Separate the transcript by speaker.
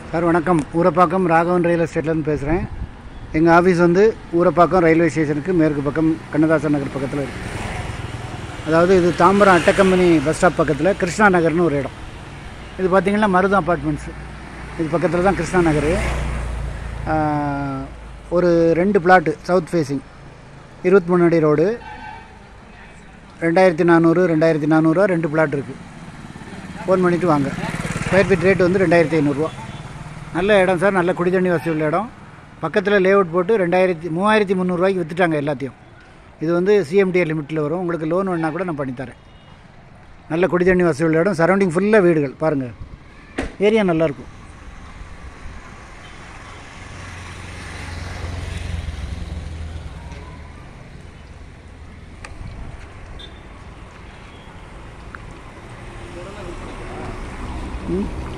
Speaker 1: sir வணக்கம் ஊரப்பாக்கம் ராகவன் ரயில் எஸ்டேட்லேருந்து பேசுகிறேன் எங்கள் ஆஃபீஸ் வந்து ஊரப்பாக்கம் ரயில்வே ஸ்டேஷனுக்கு மேற்கு பக்கம் கண்ணதாசன் நகர் பக்கத்தில் இருக்குது அதாவது இது தாம்பரம் அட்டை கம்பெனி பஸ் ஸ்டாப் பக்கத்தில் கிருஷ்ணா நகர்னு ஒரு இடம் இது பார்த்திங்கன்னா மருதம் அப்பார்ட்மெண்ட்ஸு இது பக்கத்தில் தான் கிருஷ்ணா நகர் ஆஹ், ஒரு ரெண்டு பிளாட்டு சவுத் ஃபேஸிங் இருபத்தி மூணு அடி ரோடு ரெண்டாயிரத்தி நானூறு ரெண்டாயிரத்தி நானூறுரூவா ரெண்டு பிளாட் இருக்குது ஃபோன் பண்ணிவிட்டு வாங்க ஸ்கொயர் ஃபீட் ரேட் வந்து ரெண்டாயிரத்தி ஐநூறுரூவா நல்ல இடம் சார் நல்ல குடி தண்ணி வசதி உள்ள இடம் பக்கத்தில் லேஅவுட் போட்டு ரெண்டாயிரத்தி மூவாயிரத்தி முந்நூறுரூவாய்க்கு விற்றுட்டாங்க எல்லாத்தையும் இது வந்து சிஎம்டிஏ லிமிட்டில் வரும் உங்களுக்கு லோன் வேணால் கூட நான் பண்ணித்தரேன் நல்ல குடி தண்ணி வசதி உள்ள இடம் சரௌண்டிங் ஃபுல்லாக வீடுகள் பாருங்கள் ஏரியா நல்லாயிருக்கும் ம்